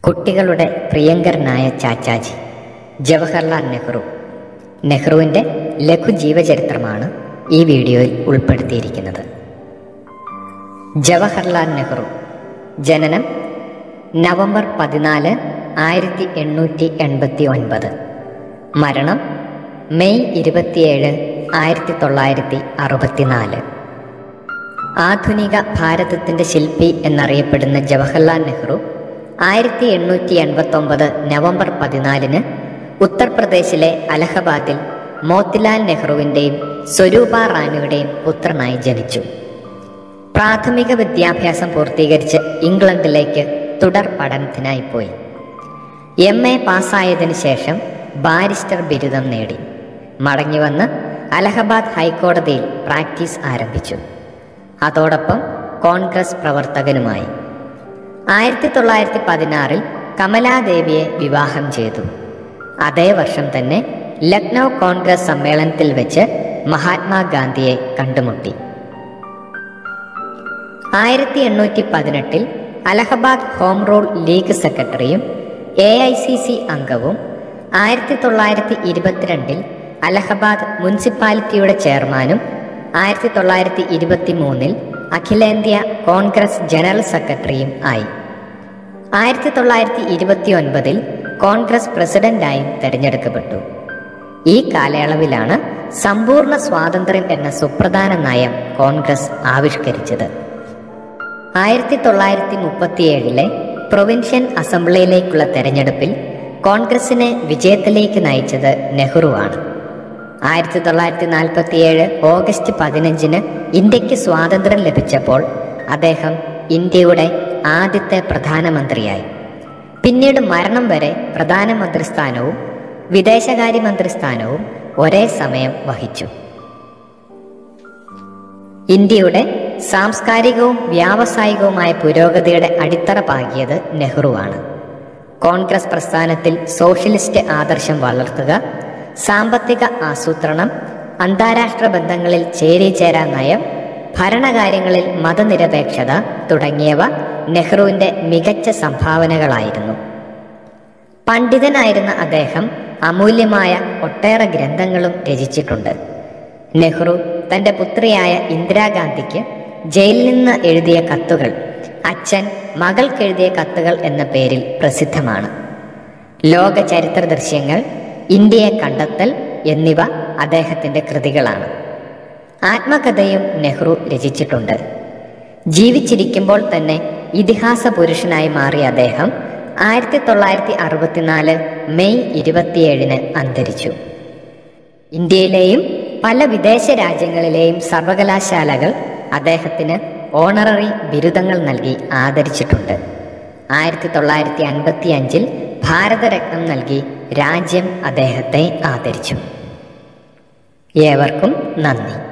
കുട്ടികളുടെ പ്രിയങ്കരനായ ചാച്ചാജി ജവഹർലാൽ നെഹ്റു നെഹ്റുവിൻ്റെ ലഘു ജീവചരിത്രമാണ് ഈ വീഡിയോയിൽ ഉൾപ്പെടുത്തിയിരിക്കുന്നത് ജവഹർലാൽ നെഹ്റു ജനനം നവംബർ പതിനാല് ആയിരത്തി എണ്ണൂറ്റി എൺപത്തി ഒൻപത് മരണം മെയ് ഇരുപത്തിയേഴ് ആയിരത്തി തൊള്ളായിരത്തി അറുപത്തിനാല് ആധുനിക ഭാരതത്തിന്റെ ശില്പി എന്നറിയപ്പെടുന്ന ജവഹർലാൽ നെഹ്റു ആയിരത്തി എണ്ണൂറ്റി എൺപത്തി ഒമ്പത് നവംബർ പതിനാലിന് ഉത്തർപ്രദേശിലെ അലഹബാദിൽ മോത്തിലാൽ നെഹ്റുവിൻ്റെയും സ്വരൂപ റാണിയുടെയും പുത്രനായി ജനിച്ചു പ്രാഥമിക വിദ്യാഭ്യാസം പൂർത്തീകരിച്ച് ഇംഗ്ലണ്ടിലേക്ക് തുടർ പഠനത്തിനായി പോയി എം എ പാസ്സായതിനു ശേഷം ബാരിസ്റ്റർ ബിരുദം നേടി മടങ്ങിവന്ന് അലഹബാദ് ഹൈക്കോടതിയിൽ പ്രാക്ടീസ് ആരംഭിച്ചു അതോടൊപ്പം കോൺഗ്രസ് പ്രവർത്തകനുമായി ആയിരത്തി തൊള്ളായിരത്തി പതിനാറിൽ കമലാദേവിയെ വിവാഹം ചെയ്തു അതേ വർഷം തന്നെ ലക്നൗ കോൺഗ്രസ് സമ്മേളനത്തിൽ വെച്ച് മഹാത്മാഗാന്ധിയെ കണ്ടുമുട്ടി ആയിരത്തി എണ്ണൂറ്റി പതിനെട്ടിൽ അലഹബാദ് ഹോം റൂൾ ലീഗ് സെക്രട്ടറിയും എ ഐ സി സി അംഗവും ആയിരത്തി തൊള്ളായിരത്തി ഇരുപത്തിരണ്ടിൽ അലഹബാദ് മുനിസിപ്പാലിറ്റിയുടെ ചെയർമാനും ആയിരത്തി തൊള്ളായിരത്തി ഇരുപത്തി മൂന്നിൽ അഖിലേന്ത്യാ കോൺഗ്രസ് ജനറൽ സെക്രട്ടറിയും ആയി ആയിരത്തി തൊള്ളായിരത്തി ഇരുപത്തി ഒൻപതിൽ കോൺഗ്രസ് പ്രസിഡന്റായും തെരഞ്ഞെടുക്കപ്പെട്ടു ഈ കാലയളവിലാണ് സമ്പൂർണ്ണ സ്വാതന്ത്ര്യം എന്ന സുപ്രധാന നയം കോൺഗ്രസ് ആവിഷ്കരിച്ചത് ആയിരത്തി തൊള്ളായിരത്തി മുപ്പത്തിയേഴിലെ പ്രൊവിൻഷ്യൻ അസംബ്ലിയിലേക്കുള്ള തെരഞ്ഞെടുപ്പിൽ കോൺഗ്രസിനെ വിജയത്തിലേക്ക് നയിച്ചത് നെഹ്റുവാണ് ആയിരത്തി തൊള്ളായിരത്തി നാൽപ്പത്തിയേഴ് ഓഗസ്റ്റ് പതിനഞ്ചിന് ഇന്ത്യക്ക് സ്വാതന്ത്ര്യം ലഭിച്ചപ്പോൾ അദ്ദേഹം ഇന്ത്യയുടെ ആദ്യത്തെ പ്രധാനമന്ത്രിയായി പിന്നീട് മരണം വരെ പ്രധാനമന്ത്രി സ്ഥാനവും വിദേശകാര്യമന്ത്രി സ്ഥാനവും ഒരേ സമയം വഹിച്ചു ഇന്ത്യയുടെ സാംസ്കാരികവും വ്യാവസായികവുമായ പുരോഗതിയുടെ അടിത്തറ പാകിയത് നെഹ്റുവാണ് കോൺഗ്രസ് പ്രസ്ഥാനത്തിൽ സോഷ്യലിസ്റ്റ് ആദർശം വളർത്തുക സാമ്പത്തിക ആസൂത്രണം അന്താരാഷ്ട്ര ബന്ധങ്ങളിൽ ചേരിചേരാ നയം ഭരണകാര്യങ്ങളിൽ മതനിരപേക്ഷത തുടങ്ങിയവ നെഹ്റുവിന്റെ മികച്ച സംഭാവനകളായിരുന്നു പണ്ഡിതനായിരുന്ന അദ്ദേഹം അമൂല്യമായ ഒട്ടേറെ ഗ്രന്ഥങ്ങളും രചിച്ചിട്ടുണ്ട് നെഹ്റു തന്റെ പുത്രിയായ ഇന്ദിരാഗാന്ധിക്ക് ജയിലിൽ നിന്ന് എഴുതിയ കത്തുകൾ അച്ഛൻ മകൾക്ക് എഴുതിയ കത്തുകൾ എന്ന പേരിൽ പ്രസിദ്ധമാണ് ലോക ചരിത്ര ദൃശ്യങ്ങൾ ഇന്ത്യയെ കണ്ടെത്തൽ എന്നിവ അദ്ദേഹത്തിന്റെ കൃതികളാണ് ആത്മകഥയും നെഹ്റു രചിച്ചിട്ടുണ്ട് ജീവിച്ചിരിക്കുമ്പോൾ തന്നെ ഇതിഹാസ പുരുഷനായി മാറിയ അദ്ദേഹം ആയിരത്തി തൊള്ളായിരത്തി അറുപത്തിനാല് മെയ് ഇരുപത്തിയേഴിന് അന്തരിച്ചു ഇന്ത്യയിലെയും പല വിദേശ രാജ്യങ്ങളിലെയും സർവകലാശാലകൾ അദ്ദേഹത്തിന് ഓണററി ബിരുദങ്ങൾ നൽകി ആദരിച്ചിട്ടുണ്ട് ആയിരത്തി തൊള്ളായിരത്തി അൻപത്തി അഞ്ചിൽ ഭാരതരത്നം നൽകി രാജ്യം അദ്ദേഹത്തെ ആദരിച്ചു ഏവർക്കും നന്ദി